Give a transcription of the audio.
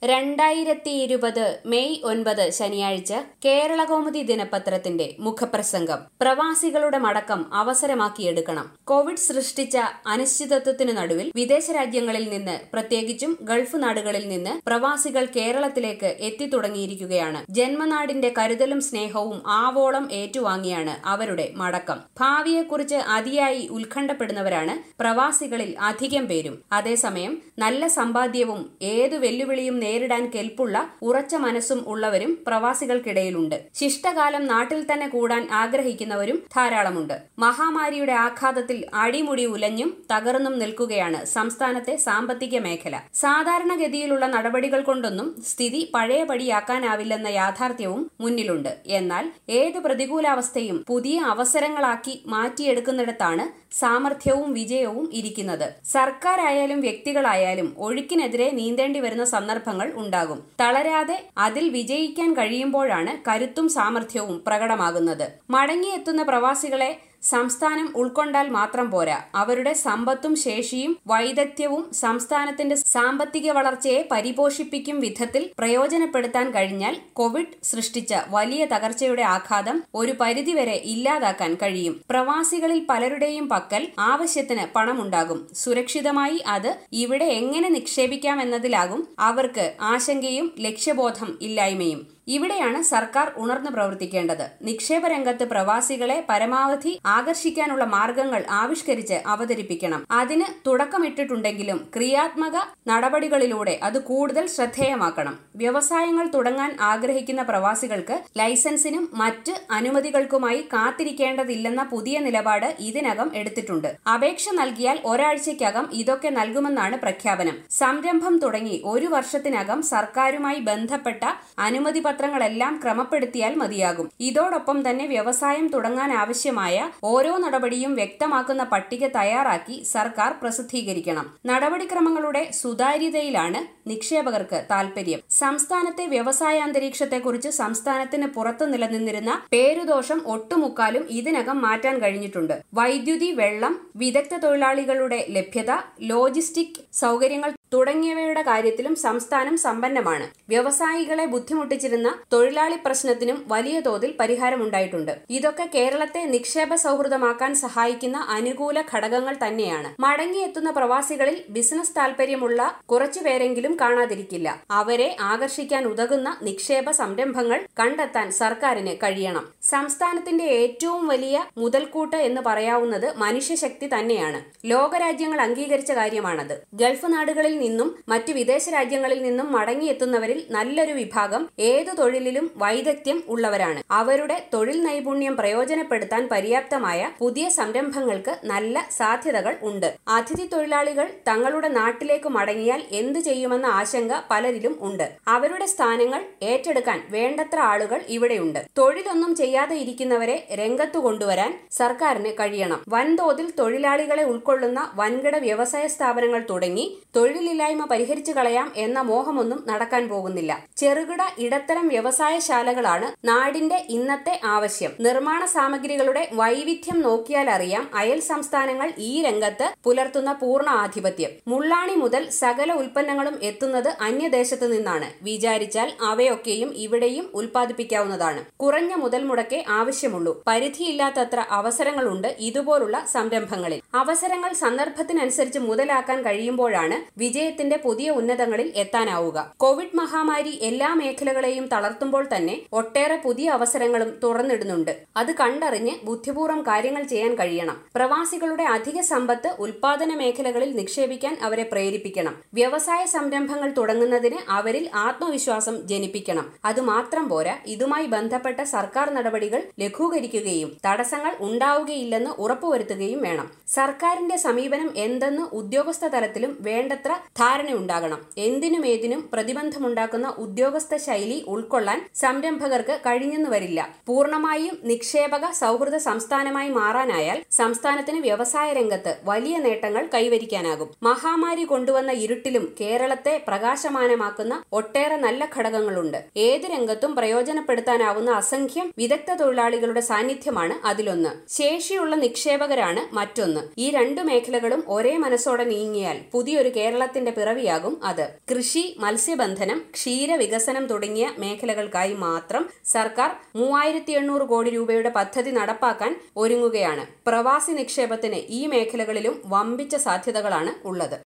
രണ്ടായിരത്തി ഇരുപത് മെയ് ഒൻപത് ശനിയാഴ്ച കേരളകൗമുദി ദിനപത്രത്തിന്റെ മുഖപ്രസംഗം പ്രവാസികളുടെ മടക്കം അവസരമാക്കിയെടുക്കണം കോവിഡ് സൃഷ്ടിച്ച അനിശ്ചിതത്വത്തിനു നടുവിൽ വിദേശ രാജ്യങ്ങളിൽ നിന്ന് പ്രത്യേകിച്ചും ഗൾഫ് നാടുകളിൽ നിന്ന് പ്രവാസികൾ കേരളത്തിലേക്ക് എത്തിത്തുടങ്ങിയിരിക്കുകയാണ് ജന്മനാടിന്റെ കരുതലും സ്നേഹവും ആവോളം ഏറ്റുവാങ്ങിയാണ് അവരുടെ മടക്കം ഭാവിയെക്കുറിച്ച് അതിയായി ഉത്കണ്ഠപ്പെടുന്നവരാണ് പ്രവാസികളിൽ അധികം പേരും അതേസമയം നല്ല സമ്പാദ്യവും ഏതു വെല്ലുവിളിയും നേരിടാൻ കെൽപ്പുള്ള ഉറച്ച മനസ്സും ഉള്ളവരും പ്രവാസികൾക്കിടയിലുണ്ട് ശിഷ്ടകാലം നാട്ടിൽ തന്നെ കൂടാൻ ആഗ്രഹിക്കുന്നവരും ധാരാളമുണ്ട് മഹാമാരിയുടെ ആഘാതത്തിൽ അടിമുടി ഉലഞ്ഞും തകർന്നും നിൽക്കുകയാണ് സംസ്ഥാനത്തെ സാമ്പത്തിക മേഖല സാധാരണഗതിയിലുള്ള നടപടികൾ കൊണ്ടൊന്നും സ്ഥിതി പഴയപടിയാക്കാനാവില്ലെന്ന യാഥാർത്ഥ്യവും മുന്നിലുണ്ട് എന്നാൽ ഏത് പ്രതികൂലാവസ്ഥയും പുതിയ അവസരങ്ങളാക്കി മാറ്റിയെടുക്കുന്നിടത്താണ് സാമർഥ്യവും വിജയവും ഇരിക്കുന്നത് സർക്കാരായാലും വ്യക്തികളായാലും ഒഴുക്കിനെതിരെ നീന്തേണ്ടി വരുന്ന സന്ദർഭങ്ങൾ ഉണ്ടാകും തളരാതെ അതിൽ വിജയിക്കാൻ കഴിയുമ്പോഴാണ് കരുത്തും സാമർഥ്യവും പ്രകടമാകുന്നത് മടങ്ങിയെത്തുന്ന പ്രവാസികളെ സംസ്ഥാനം ഉൾക്കൊണ്ടാൽ മാത്രം പോരാ അവരുടെ സമ്പത്തും ശേഷിയും വൈദഗ്ധ്യവും സംസ്ഥാനത്തിന്റെ സാമ്പത്തിക വളർച്ചയെ പരിപോഷിപ്പിക്കും വിധത്തിൽ പ്രയോജനപ്പെടുത്താൻ കഴിഞ്ഞാൽ കോവിഡ് സൃഷ്ടിച്ച വലിയ തകർച്ചയുടെ ആഘാതം ഒരു പരിധിവരെ ഇല്ലാതാക്കാൻ കഴിയും പ്രവാസികളിൽ പലരുടെയും പക്കൽ ആവശ്യത്തിന് പണമുണ്ടാകും സുരക്ഷിതമായി അത് ഇവിടെ എങ്ങനെ നിക്ഷേപിക്കാമെന്നതിലാകും അവർക്ക് ആശങ്കയും ലക്ഷ്യബോധം ഇല്ലായ്മയും ഇവിടെയാണ് സർക്കാർ ഉണർന്നു പ്രവർത്തിക്കേണ്ടത് നിക്ഷേപ രംഗത്ത് പ്രവാസികളെ പരമാവധി ആകർഷിക്കാനുള്ള മാർഗങ്ങൾ ആവിഷ്കരിച്ച് അവതരിപ്പിക്കണം അതിന് തുടക്കമിട്ടിട്ടുണ്ടെങ്കിലും ക്രിയാത്മക നടപടികളിലൂടെ അത് കൂടുതൽ ശ്രദ്ധേയമാക്കണം വ്യവസായങ്ങൾ തുടങ്ങാൻ ആഗ്രഹിക്കുന്ന പ്രവാസികൾക്ക് ലൈസൻസിനും മറ്റ് അനുമതികൾക്കുമായി കാത്തിരിക്കേണ്ടതില്ലെന്ന പുതിയ നിലപാട് ഇതിനകം എടുത്തിട്ടുണ്ട് അപേക്ഷ നൽകിയാൽ ഒരാഴ്ചയ്ക്കകം ഇതൊക്കെ നൽകുമെന്നാണ് പ്രഖ്യാപനം സംരംഭം തുടങ്ങി ഒരു വർഷത്തിനകം സർക്കാരുമായി ബന്ധപ്പെട്ട അനുമതി പത്രങ്ങളെല്ലാം ക്രമപ്പെടുത്തിയാൽ മതിയാകും ഇതോടൊപ്പം തന്നെ വ്യവസായം തുടങ്ങാൻ ആവശ്യമായ ഓരോ നടപടിയും വ്യക്തമാക്കുന്ന പട്ടിക തയ്യാറാക്കി സർക്കാർ പ്രസിദ്ധീകരിക്കണം നടപടിക്രമങ്ങളുടെ സുതാര്യതയിലാണ് നിക്ഷേപകർക്ക് താൽപര്യം സംസ്ഥാനത്തെ വ്യവസായ അന്തരീക്ഷത്തെക്കുറിച്ച് സംസ്ഥാനത്തിന് പുറത്തു നിലനിന്നിരുന്ന പേരുദോഷം ഒട്ടുമുക്കാലും ഇതിനകം മാറ്റാൻ കഴിഞ്ഞിട്ടുണ്ട് വൈദ്യുതി വെള്ളം വിദഗ്ധ തൊഴിലാളികളുടെ ലഭ്യത ലോജിസ്റ്റിക് സൗകര്യങ്ങൾ തുടങ്ങിയവയുടെ കാര്യത്തിലും സംസ്ഥാനം സമ്പന്നമാണ് വ്യവസായികളെ ബുദ്ധിമുട്ടിച്ചിരുന്ന തൊഴിലാളി പ്രശ്നത്തിനും വലിയ തോതിൽ പരിഹാരമുണ്ടായിട്ടുണ്ട് ഇതൊക്കെ കേരളത്തെ നിക്ഷേപ സൗഹൃദമാക്കാൻ സഹായിക്കുന്ന അനുകൂല ഘടകങ്ങൾ തന്നെയാണ് മടങ്ങിയെത്തുന്ന പ്രവാസികളിൽ ബിസിനസ് താൽപര്യമുള്ള കുറച്ചുപേരെങ്കിലും കാണാതിരിക്കില്ല അവരെ ആകർഷിക്കാൻ ഉതകുന്ന നിക്ഷേപ സംരംഭങ്ങൾ കണ്ടെത്താൻ സർക്കാരിന് കഴിയണം സംസ്ഥാനത്തിന്റെ ഏറ്റവും വലിയ മുതൽക്കൂട്ട് എന്ന് പറയാവുന്നത് മനുഷ്യശക്തി തന്നെയാണ് ലോകരാജ്യങ്ങൾ അംഗീകരിച്ച കാര്യമാണത് ഗൾഫ് നാടുകളിൽ നിന്നും മറ്റു വിദേശ രാജ്യങ്ങളിൽ നിന്നും മടങ്ങിയെത്തുന്നവരിൽ നല്ലൊരു വിഭാഗം ഏതു തൊഴിലിലും വൈദഗ്ധ്യം ഉള്ളവരാണ് അവരുടെ തൊഴിൽ നൈപുണ്യം പ്രയോജനപ്പെടുത്താൻ പര്യാപ്തമായ പുതിയ സംരംഭങ്ങൾക്ക് നല്ല സാധ്യതകൾ ഉണ്ട് അതിഥി തൊഴിലാളികൾ തങ്ങളുടെ നാട്ടിലേക്ക് മടങ്ങിയാൽ എന്തു ചെയ്യുമെന്ന ആശങ്ക പലരിലും ഉണ്ട് അവരുടെ സ്ഥാനങ്ങൾ ഏറ്റെടുക്കാൻ വേണ്ടത്ര ആളുകൾ ഇവിടെയുണ്ട് തൊഴിലൊന്നും ചെയ്യാതെ ഇരിക്കുന്നവരെ രംഗത്തു കൊണ്ടുവരാൻ സർക്കാരിന് കഴിയണം വൻതോതിൽ തൊഴിലാളികളെ ഉൾക്കൊള്ളുന്ന വൻകിട വ്യവസായ സ്ഥാപനങ്ങൾ തുടങ്ങി തൊഴിലില്ലായ്മ പരിഹരിച്ചു കളയാം എന്ന മോഹമൊന്നും നടക്കാൻ പോകുന്നില്ല ചെറുകിട ഇടത്തരം വ്യവസായശാലകളാണ് നാടിന്റെ ഇന്നത്തെ ആവശ്യം നിർമ്മാണ സാമഗ്രികളുടെ വൈവിധ്യം നോക്കിയാൽ അറിയാം അയൽ സംസ്ഥാനങ്ങൾ ഈ രംഗത്ത് പുലർത്തുന്ന പൂർണ്ണ ആധിപത്യം മുള്ളാണി മുതൽ സകല ഉൽപ്പന്നങ്ങളും എത്തുന്നത് അന്യദേശത്തു നിന്നാണ് വിചാരിച്ചാൽ അവയൊക്കെയും ഇവിടെയും ഉൽപ്പാദിപ്പിക്കാവുന്നതാണ് കുറഞ്ഞ മുതൽ മുടക്കേ ആവശ്യമുള്ളൂ പരിധിയില്ലാത്തത്ര അവസരങ്ങളുണ്ട് ഇതുപോലുള്ള സംരംഭങ്ങളിൽ അവസരങ്ങൾ സന്ദർഭത്തിനനുസരിച്ച് മുതലാക്കാൻ കഴിയുമ്പോഴാണ് വിജയത്തിന്റെ പുതിയ ഉന്നതങ്ങളിൽ എത്താനാവുക കോവിഡ് മഹാമാരി എല്ലാ മേഖലകളെയും തളർത്തുമ്പോൾ തന്നെ ഒട്ടേറെ പുതിയ അവസരങ്ങളും തുറന്നിടുന്നുണ്ട് അത് കണ്ടറിഞ്ഞ് ബുദ്ധിപൂർവ്വം കാര്യങ്ങൾ ചെയ്യാൻ കഴിയണം പ്രവാസികളുടെ അധിക സമ്പത്ത് ഉൽപാദന മേഖലകളിൽ നിക്ഷേപിക്കാൻ അവരെ പ്രേരിപ്പിക്കണം വ്യവസായ സംരംഭങ്ങൾ തുടങ്ങുന്നതിന് അവരിൽ ആത്മവിശ്വാസം ജനിപ്പിക്കണം അതുമാത്രം പോരാ ഇതുമായി ബന്ധപ്പെട്ട സർക്കാർ നടപടികൾ ലഘൂകരിക്കുകയും തടസ്സങ്ങൾ ഉണ്ടാവുകയില്ലെന്ന് ഉറപ്പുവരുത്തുകയും വേണം സർക്കാരിന്റെ സമീപനം എന്തെന്ന് ഉദ്യോഗസ്ഥ തലത്തിലും വേണ്ടത്ര ധാരണയുണ്ടാകണം എന്തിനും ഏതിനും പ്രതിബന്ധമുണ്ടാക്കുന്ന ഉദ്യോഗസ്ഥ ശൈലി ഉൾക്കൊള്ളാൻ സംരംഭകർക്ക് കഴിഞ്ഞെന്നു വരില്ല പൂർണ്ണമായും നിക്ഷേപക സൗഹൃദ സംസ്ഥാനമായി മാറാനായാൽ സംസ്ഥാനത്തിന് വ്യവസായ രംഗത്ത് വലിയ നേട്ടങ്ങൾ കൈവരിക്കാനാകും മഹാമാരി കൊണ്ടുവന്ന ഇരുട്ടിലും കേരളത്തെ പ്രകാശമാനമാക്കുന്ന ഒട്ടേറെ നല്ല ഘടകങ്ങളുണ്ട് ഏത് രംഗത്തും പ്രയോജനപ്പെടുത്താനാവുന്ന അസംഖ്യം വിദഗ്ധ തൊഴിലാളികളുടെ സാന്നിധ്യമാണ് അതിലൊന്ന് ശേഷിയുള്ള നിക്ഷേപകരാണ് മറ്റൊന്ന് ഈ രണ്ടു മേഖലകളും ഒരേ മനസ്സോടെ നീങ്ങിയാൽ പുതിയൊരു കേരളത്തെ കേരളത്തിന്റെ പിറവിയാകും അത് കൃഷി മത്സ്യബന്ധനം ക്ഷീരവികസനം തുടങ്ങിയ മേഖലകൾക്കായി മാത്രം സർക്കാർ മൂവായിരത്തി എണ്ണൂറ് കോടി രൂപയുടെ പദ്ധതി നടപ്പാക്കാൻ ഒരുങ്ങുകയാണ് പ്രവാസി നിക്ഷേപത്തിന് ഈ മേഖലകളിലും വമ്പിച്ച സാധ്യതകളാണ് ഉള്ളത്